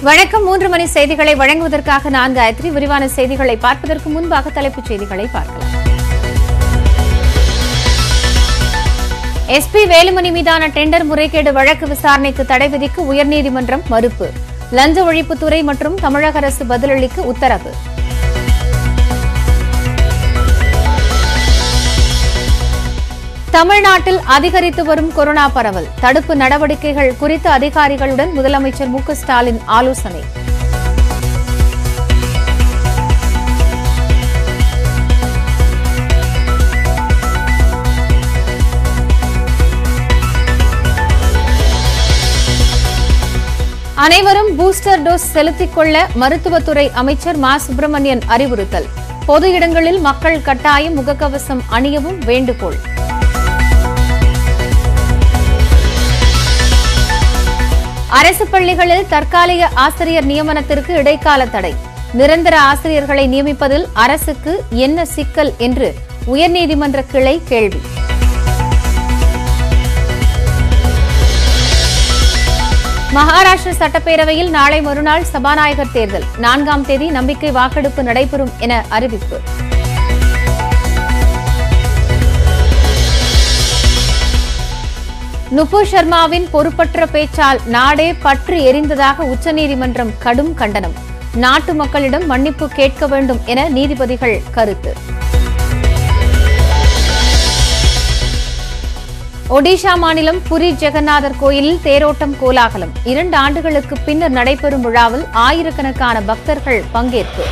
வணக்கம் மூன்று மணி செய்திகளை வழங்குவதற்காக நான் காயத்ரி விரிவான செய்திகளை பார்ப்பதற்கு முன்பாக தலைப்புச் செய்திகளை பார்க்கலாம் எஸ்பி வேலுமணி மீதான டெண்டர் முறைகேடு வழக்கு விசாரணைக்கு தடை விதிக்க உயர்நீதிமன்றம் மறுப்பு லஞ்ச ஒழிப்புத்துறை மற்றும் தமிழக அரசு பதிலளிக்க உத்தரவு தமிழ்நாட்டில் அதிகரித்து வரும் கொரோனா பரவல் தடுப்பு நடவடிக்கைகள் குறித்து அதிகாரிகளுடன் முதலமைச்சர் மு க ஸ்டாலின் ஆலோசனை அனைவரும் பூஸ்டர் டோஸ் செலுத்திக் கொள்ள மருத்துவத்துறை அமைச்சர் மா சுப்பிரமணியன் அறிவுறுத்தல் பொது இடங்களில் மக்கள் கட்டாயம் முகக்கவசம் அணியவும் வேண்டுகோள் அரசு பள்ளிகளில் தற்காலிக ஆசிரியர் நியமனத்திற்கு இடைக்கால தடை நிரந்தர ஆசிரியர்களை நியமிப்பதில் அரசுக்கு என்ன சிக்கல் என்று உயர்நீதிமன்ற கிளை கேள்வி மகாராஷ்டிர சட்டப்பேரவையில் நாளை மறுநாள் சபாநாயகர் தேர்தல் நான்காம் தேதி நம்பிக்கை வாக்கெடுப்பு நடைபெறும் என அறிவிப்பு நுபுர் சர்மாவின் பொறுப்பற்ற பேச்சால் நாடே பற்று எரிந்ததாக உச்சநீதிமன்றம் கடும் கண்டனம் நாட்டு மக்களிடம் மன்னிப்பு கேட்க வேண்டும் என நீதிபதிகள் கருத்து ஒடிஷா மாநிலம் புரி ஜெகநாதர் கோயிலில் தேரோட்டம் கோலாகலம் இரண்டு ஆண்டுகளுக்கு பின்னர் நடைபெறும் விழாவில் ஆயிரக்கணக்கான பக்தர்கள் பங்கேற்பு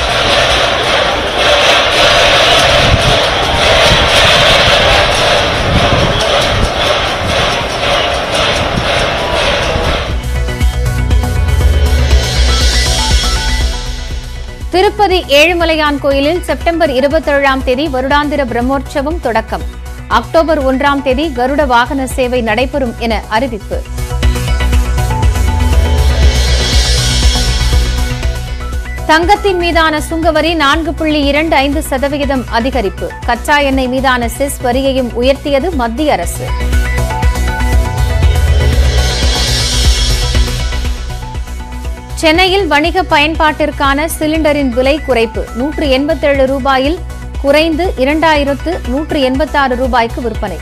திருப்பதி ஏழுமலையான் கோயிலில் செப்டம்பர் இருபத்தேழாம் தேதி வருடாந்திர பிரம்மோற்சவம் தொடக்கம் அக்டோபர் ஒன்றாம் தேதி கருட வாகன சேவை நடைபெறும் என அறிவிப்பு தங்கத்தின் மீதான சுங்கவரி நான்கு புள்ளி இரண்டு ஐந்து சதவிகிதம் அதிகரிப்பு கச்சா எண்ணெய் மீதான செஸ் வரியையும் உயர்த்தியது மத்திய அரசு சென்னையில் வணிக பயன்பாட்டிற்கான சிலிண்டரின் விலை குறைப்பு நூற்று எண்பத்தேழு ரூபாயில் குறைந்து இரண்டாயிரத்து நூற்று எண்பத்தாறு ரூபாய்க்கு விற்பனை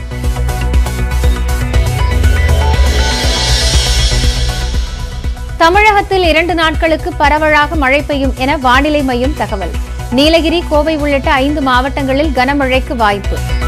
தமிழகத்தில் இரண்டு நாட்களுக்கு பரவலாக மழை பெய்யும் என வானிலை மையம் தகவல் நீலகிரி கோவை உள்ளிட்ட ஐந்து மாவட்டங்களில் கனமழைக்கு வாய்ப்பு